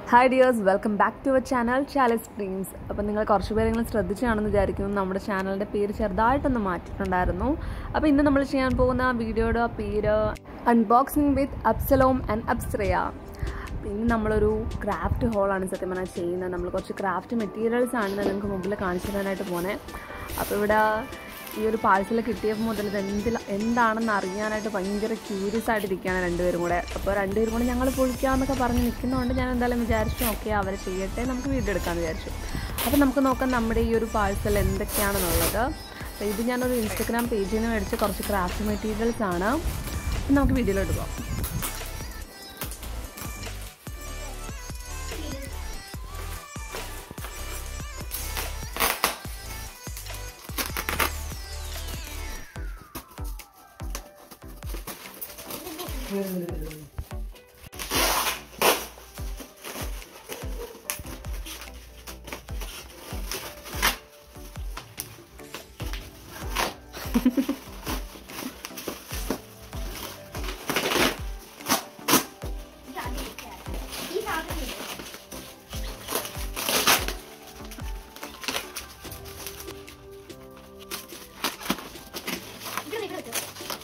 Hi dears welcome back to our channel ചാലസ് dreams അപ്പം നിങ്ങൾ കുറച്ച് പേരെങ്കിലും ശ്രദ്ധിച്ചാണെന്ന് വിചാരിക്കുന്നു നമ്മുടെ ചാനലിൻ്റെ പേര് ചെറുതായിട്ടൊന്ന് മാറ്റിയിട്ടുണ്ടായിരുന്നു അപ്പോൾ ഇന്ന് നമ്മൾ ചെയ്യാൻ പോകുന്ന വീഡിയോയുടെ പേര് അൺബോക്സിംഗ് വിത്ത് അബ്സലോം ആൻഡ് അബ്സ്രയ പിന്നെ നമ്മളൊരു ക്രാഫ്റ്റ് ഹോളാണ് സത്യം പറഞ്ഞാൽ ചെയ്യുന്നത് നമ്മൾ കുറച്ച് ക്രാഫ്റ്റ് മെറ്റീരിയൽസ് ആണ് നിങ്ങൾക്ക് മുമ്പിൽ കാണിച്ചു തരാനായിട്ട് പോണേ അപ്പോൾ ഇവിടെ ഈ ഒരു പാഴ്സൽ കിട്ടിയപ്പോൾ മുതൽ ഇത് എന്തിൽ എന്താണെന്ന് അറിയാനായിട്ട് ഭയങ്കര ക്യൂരിയസ് ആയിട്ട് ഇരിക്കുകയാണ് രണ്ടുപേരും കൂടെ അപ്പോൾ രണ്ടുപേരും കൂടെ ഞങ്ങൾ പൊളിക്കാമെന്നൊക്കെ പറഞ്ഞ് നിൽക്കുന്നതുകൊണ്ട് ഞാൻ എന്തായാലും വിചാരിച്ചു ഓക്കെ അവർ ചെയ്യട്ടെ നമുക്ക് വീഡിയോ എടുക്കാമെന്ന് വിചാരിച്ചു അപ്പോൾ നമുക്ക് നോക്കാം നമ്മുടെ ഈ ഒരു പാഴ്സൽ എന്തൊക്കെയാണെന്നുള്ളത് അപ്പോൾ ഇത് ഞാനൊരു ഇൻസ്റ്റഗ്രാം പേജിൽ നിന്ന് മേടിച്ച കുറച്ച് ക്രാഫ്റ്റ് മെറ്റീരിയൽസ് ആണ് അപ്പോൾ നമുക്ക് വീഡിയോയിലോട്ട് പോകാം ഈ സാധനം ഇല്ലേ? ഇത് ഇത് ഇത്.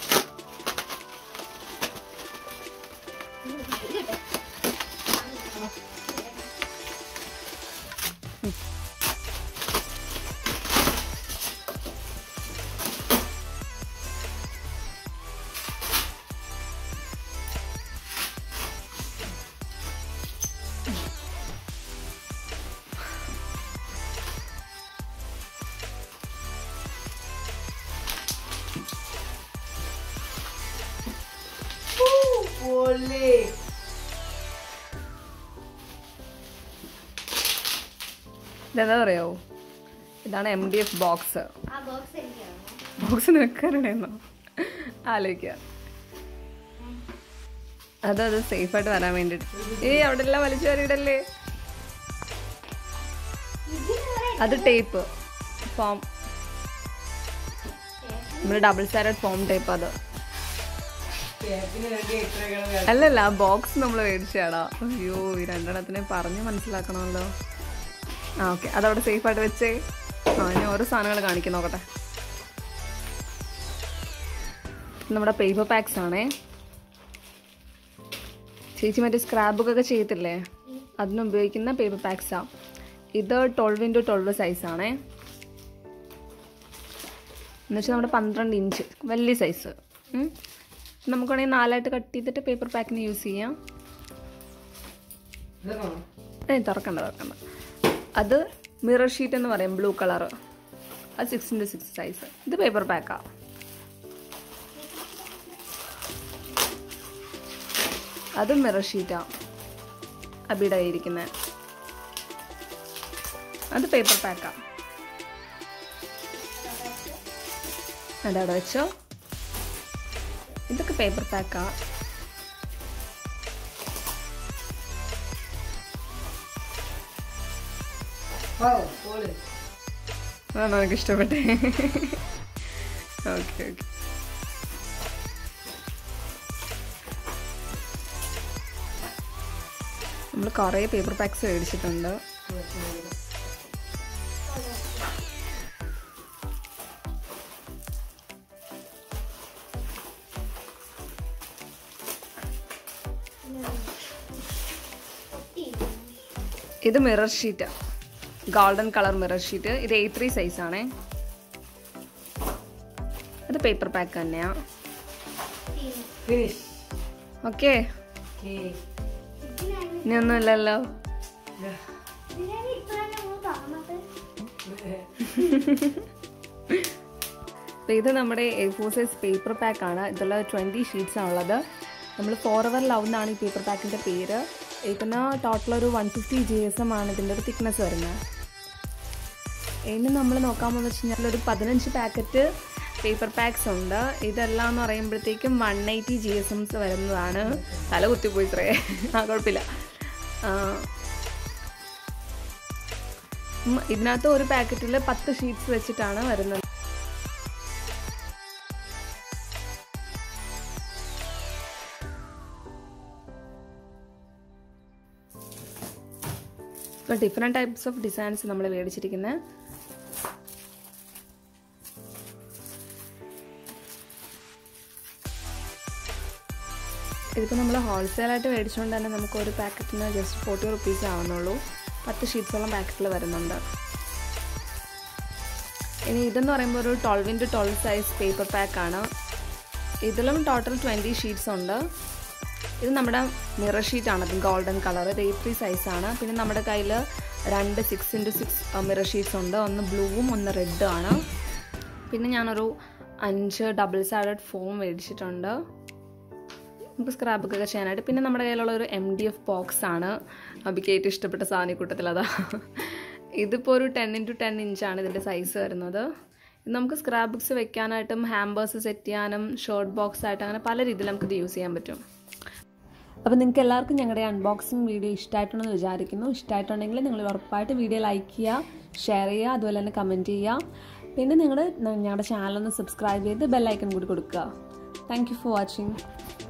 ഇത് ഇട്ട്. ഇതെന്താ പറയാമോ ഇതാണ് എം ഡി എഫ് ബോക്സ് ആ ബോക്സ് എനിക്കാണോ ബോക്സ് നിൽക്കാറുണ്ടെന്നോ ആലോചിക്കുക അതത് സേഫായിട്ട് വരാൻ വേണ്ടിയിട്ട് ഏയ് അവിടെ എല്ലാം വലിച്ചു കയറിയിടല്ലേ ഇതിന് കുറെ അത് ടേപ്പ് ഫോം നമ്മൾ ഡബിൾ സാരഡ് ഫോം ടേപ്പ് അത് അല്ലല്ല ബോക്സ് നമ്മൾ മേടിച്ചാടാ അയ്യോ ഈ രണ്ടെണ്ണത്തിനെ പറഞ്ഞ് മനസ്സിലാക്കണമല്ലോ ആ ഓക്കെ അതവിടെ സേഫായിട്ട് വെച്ചേ ആ ഇനി ഓരോ സാധനങ്ങൾ കാണിക്കാൻ നോക്കട്ടെ നമ്മുടെ പേപ്പർ പാക്സ് ആണേ ചേച്ചി മറ്റേ സ്ക്രാപ്പ് ബുക്ക് ഒക്കെ ചെയ്യത്തില്ലേ അതിന് ഉപയോഗിക്കുന്ന പേപ്പർ പാക്സാ ഇത് ട്വൽവ് ഇൻറ്റു ട്വൽവ് സൈസാണേ എന്നുവെച്ചാൽ നമ്മുടെ പന്ത്രണ്ട് ഇഞ്ച് വലിയ സൈസ് നമുക്ക് വേണമെങ്കിൽ നാലായിട്ട് കട്ട് ചെയ്തിട്ട് പേപ്പർ പാക്കിന് യൂസ് ചെയ്യാം ഏ തുറക്കണ്ട തുറക്കണ്ട അത് മിറർ ഷീറ്റ് എന്ന് പറയും ബ്ലൂ കളർ അത് സിക്സ് ഇൻറ്റു സിക്സ് സൈസ് ഇത് പേപ്പർ പാക്കാ അത് മിറർ ഷീറ്റാ അബിയുടെ കയ്യിരിക്കുന്നത് അത് പേപ്പർ പാക്കാ അതവിടെ വെച്ചോ ഇതൊക്കെ പേപ്പർ പാക്കാ അതാണ് എനിക്ക് ഇഷ്ടപ്പെട്ടെ ഓക്കെ ഓക്കെ നമ്മൾ കുറേ പേപ്പർ പാക്സ് മേടിച്ചിട്ടുണ്ട് ഇത് mirror sheet golden colour mirror sheet ഇത് എ ത്രീ സൈസ് ആണേ അത് പേപ്പർ പാക്ക് തന്നെയാ ഓക്കെ ഇനി ഒന്നുമില്ലല്ലോ ഇതിനാണ് ഇപ്പോഴാണ് നമ്മൾ പറഞ്ഞത് അപ്പോൾ ഇത് നമ്മുടെ A four size paper pack ആണ് ഇതിൽ ട്വൻറ്റി ഷീറ്റ്സ് ആണുള്ളത് നമ്മൾ ഫോർ അവർ ലവ് എന്നാണ് ഈ പേപ്പർ പാക്കിൻ്റെ പേര് ഇതിന് ടോട്ടൽ ഒരു one fifty G S M ആണ് ഇതിൻ്റെ ഒരു തിക്നെസ് വരുന്നത് ഇനി നമ്മൾ നോക്കാമെന്ന് വെച്ച് കഴിഞ്ഞാൽ ഒരു പതിനഞ്ച് പാക്കറ്റ് പേപ്പർ പാക്സ് ഉണ്ട് ഇതെല്ലാം എന്ന് പറയുമ്പോഴത്തേക്കും one eighty G S Ms വരുന്നതാണ് തല കുത്തിപ്പോയി ഇത്രേ ആ കുഴപ്പമില്ല ആ, ഉം, ഇതിനകത്ത് ഒരു പാക്കറ്റിൽ പത്ത് ഷീറ്റ്സ് വെച്ചിട്ടാണ് വരുന്നത് ഇപ്പോൾ ഡിഫറെൻറ്റ് ടൈപ്സ് ഓഫ് ഡിസൈൻസ് നമ്മൾ മേടിച്ചിരിക്കുന്നത് ഇതിപ്പോൾ നമ്മൾ ഹോൾസെയിലായിട്ട് മേടിച്ചുകൊണ്ട് തന്നെ നമുക്ക് ഒരു പാക്കറ്റിന് ജസ്റ്റ് ഫോർട്ടി റുപ്പീസ് ആവുന്നുള്ളൂ പത്ത് ഷീറ്റ്സോളം പാക്കറ്റിൽ വരുന്നുണ്ട് ഇനി ഇതെന്ന് പറയുമ്പോൾ ഒരു twelve into twelve size paper പാക്കാണ് ഇതിലും ടോട്ടൽ ട്വൻറ്റി ഷീറ്റ്സ് ഉണ്ട് ഇത് നമ്മുടെ മിറർ ഷീറ്റാണ് ഇത് ഗോൾഡൻ കളർ ഇത് എയ്റ്റ് ത്രീ സൈസാണ് പിന്നെ നമ്മുടെ കയ്യിൽ രണ്ട് six into six mirror sheets ഉണ്ട് ഒന്ന് ബ്ലൂവും ഒന്ന് റെഡും ആണ് പിന്നെ ഞാനൊരു അഞ്ച് ഡബിൾ സൈഡഡ് ഫോം മേടിച്ചിട്ടുണ്ട് നമുക്ക് സ്ക്രാബ് ഒക്കെ ചെയ്യാനായിട്ട് പിന്നെ നമ്മുടെ കയ്യിലുള്ള ഒരു എം ഡി എഫ് ബോക്സ് ആണ് അബിക്ക് ഏറ്റവും ഇഷ്ടപ്പെട്ട സാധനക്കൂട്ടത്തിൽ അതാ ഇതിപ്പോൾ ഒരു ടെൻ ഇൻറ്റു ടെൻ ഇഞ്ചാണ് ഇതിൻ്റെ സൈസ് വരുന്നത് ഇത് നമുക്ക് സ്ക്രാബ് ബുക്സ് വെക്കാനായിട്ടും ഹാമ്പേഴ്സ് സെറ്റ് ചെയ്യാനും ഷർട്ട് ബോക്സ് ആയിട്ട് അങ്ങനെ പല രീതിയിൽ നമുക്കിത് യൂസ് ചെയ്യാൻ പറ്റും അപ്പോൾ നിങ്ങൾക്ക് എല്ലാവർക്കും ഞങ്ങളുടെ അൺബോക്സിങ് വീഡിയോ ഇഷ്ടമായിട്ടുണ്ടെന്ന് വിചാരിക്കുന്നു ഇഷ്ടമായിട്ടുണ്ടെങ്കിൽ നിങ്ങൾ ഉറപ്പായിട്ട് വീഡിയോ ലൈക്ക് ചെയ്യുക ഷെയർ ചെയ്യുക അതുപോലെ തന്നെ കമൻറ്റ് ചെയ്യുക പിന്നെ നിങ്ങളുടെ ഞങ്ങളുടെ ചാനലൊന്ന് സബ്സ്ക്രൈബ് ചെയ്ത് ബെല്ലൈക്കൺ കൂടി കൊടുക്കുക താങ്ക് യു ഫോർ വാച്ചിങ്